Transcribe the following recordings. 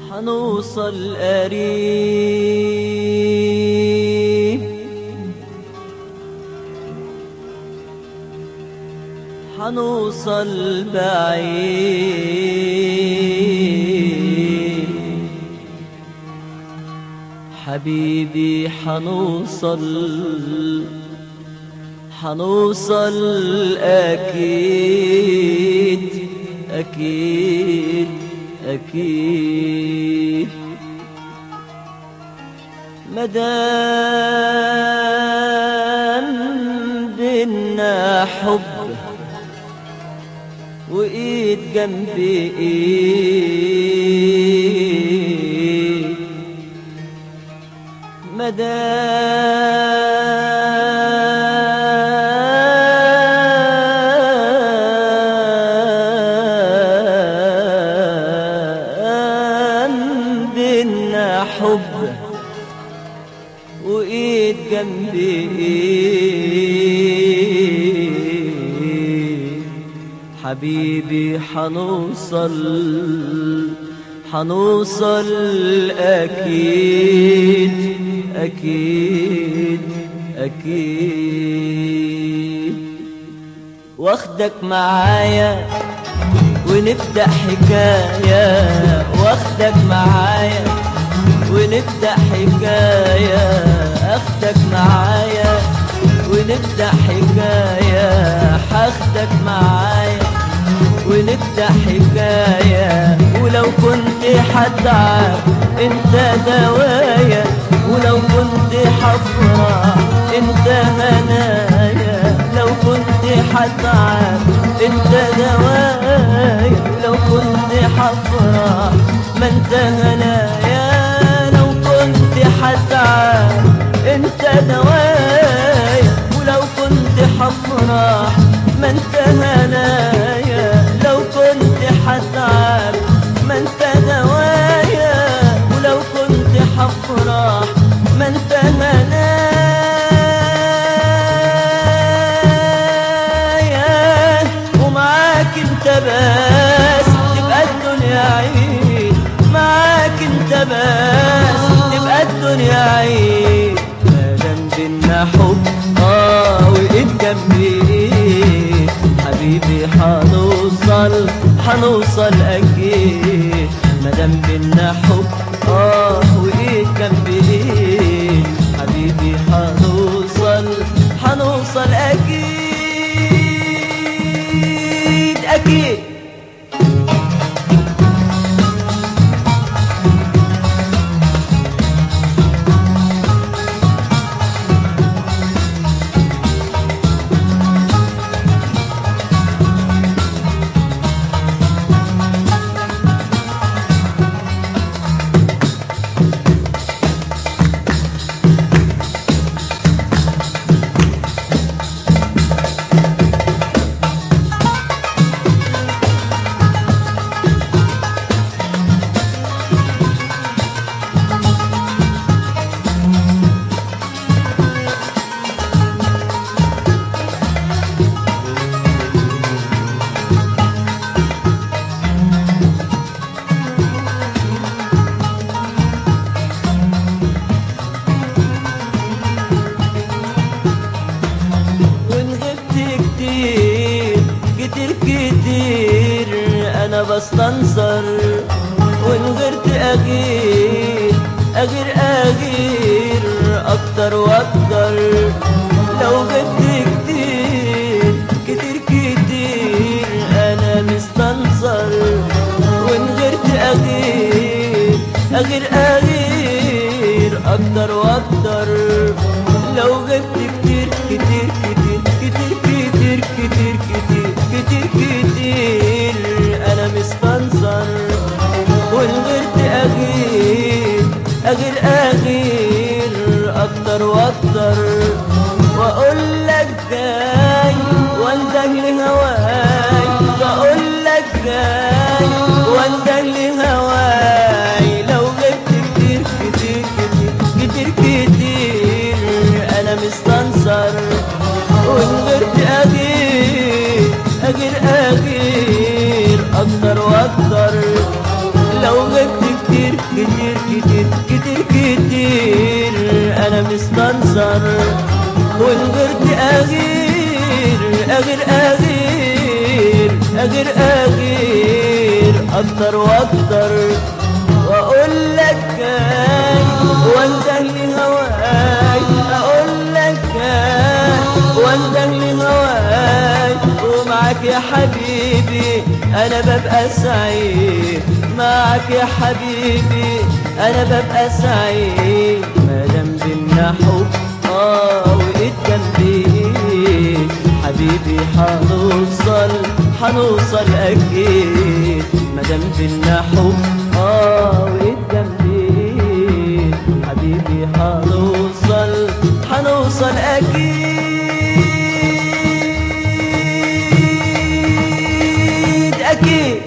حنوصل قريب حنوصل بعيد حبيبي حنوصل حنوصل أكيد أكيد أكيد مدام بينا حب وإيد جنب إيد مدام بينا حب وإيد جنب إيد حبيبي حنوصل حنوصل أكيد أكيد أكيد واخدك معايا ونبدأ حكاية واخدك معايا ونبدأ حكاية اخدك معايا ونبدأ حكاية حاخدك معايا ونبدأ حكاية ولو كنت حتعب انت دوايا ولو كنت حفرة انت هنايا لو كنت حتعب انت دوايا لو كنت حفرة ما انت هنايا لو كنت حتعب انت دوايا ولو كنت حفرح ما انت هنايا لو كنت حتعب ما انت دوايا ولو كنت حفرح ما انت هنايا ومعاك انت بس تبقى الدنيا عيد معاك انت بس تبقى الدنيا عيد ما دام بينا حب اه وايد جنبي ايد حبيبي حنوصل حنوصل اكيد ما دام بينا حب اه وايد جنبي ايد حبيبي حنوصل حنوصل اكيد اكيد وان غبت كتير كتير كتير انا بستنصر وان غيرت اغير اغير اغير اكتر واكتر لو غبت كتير كتير كتير انا مستنصر وان غيرت اغير اغير اغير اكتر واكتر لو غبت كتير كتير كتير كتير كتير كتير كتير كتير كتير انا مستنصر والغيرت اغير اغير اغير اكتر واكتر واقول لك جاي وانده لهواي بقول لك جاي وانده لهواي لو غبت كتير كتير كتير كتير كتير انا مستنصر وان غيرت اغير اغير اغير اكتر واكتر لو غبت كتير كتير كتير كتير كتير انا مستنصر وان غيرت اغير اغير اغير اغير اغير اكتر واكتر واقول لك كان وانده لهواي اقول لك كان وانده لهواي ومعك يا حبيبي انا ببقى سعيد معك يا حبيبي انا ببقى سعيد ما دام بينا حب اه وايد جنبي إيد. حبيبي حنوصل حنوصل اكيد ما دام بينا حب اه وايد جنبي إيد. حبيبي حنوصل حنوصل اكيد اكيد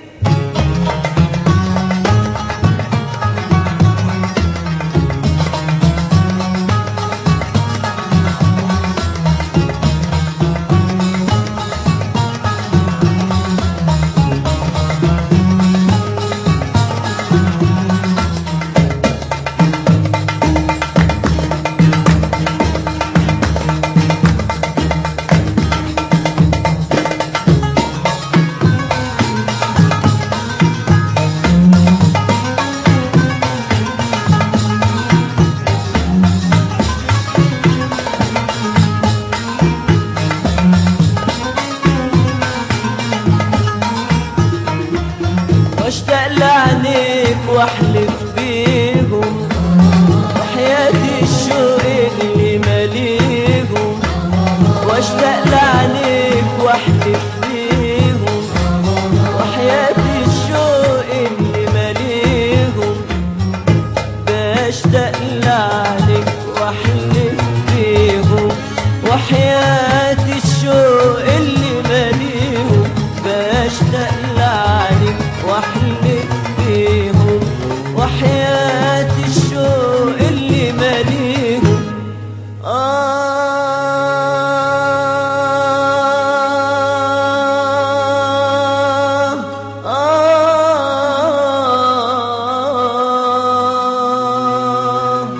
واشتاق لعينيك واحلف بيهم وحياتي الشوق اللي ماليهم واشتاق لعينيك واحلف بيهم وحياتي الشوق اللي ماليهم بشتاق لعينيك واحلف بيهم وحياتي الشوق اللي ماليهم بشتاق لعينيك واحلف بيهم وحياتي الشوق اللي ماليهم آه آه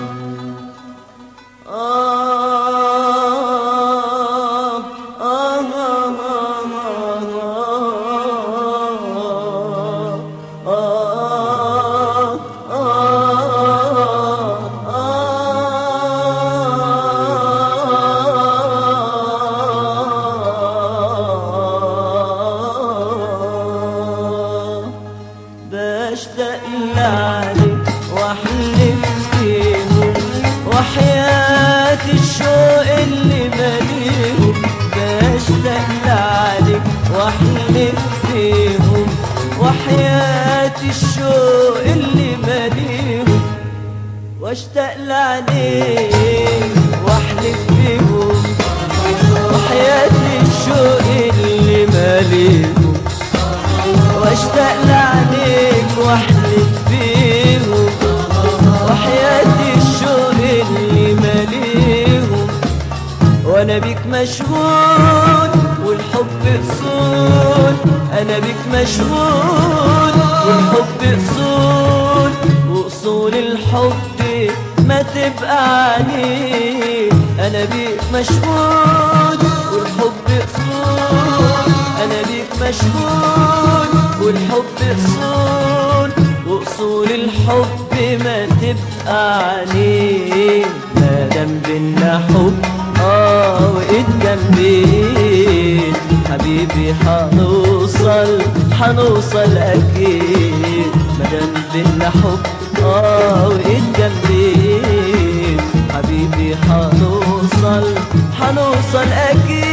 بشتاق لعليك واحلف فيهم وحياتي الشوق اللي ماليهم بشتاق لعليك واحلف فيهم وحياتي الشوق اللي ماليهم واشتاق لعليك واحلف فيهم وحياتي الشوق اللي ماليهم واشتاق لعينيك واحلف بيهم وحياتي الشوق اللي ماليهم وانا بيك مشغول والحب اصول انا بيك مشغول والحب اصول واصول الحب ما تبقى عليك انا بيك مشغول والحب اصول انا بيك مشغول والحب اصول واصول الحب ما تبقى عليك ما دام بينا حب اه وايد جنبين حبيبي حنوصل حنوصل اكيد ما دام بينا حب اه وايد جنبين حبيبي حنوصل حنوصل اكيد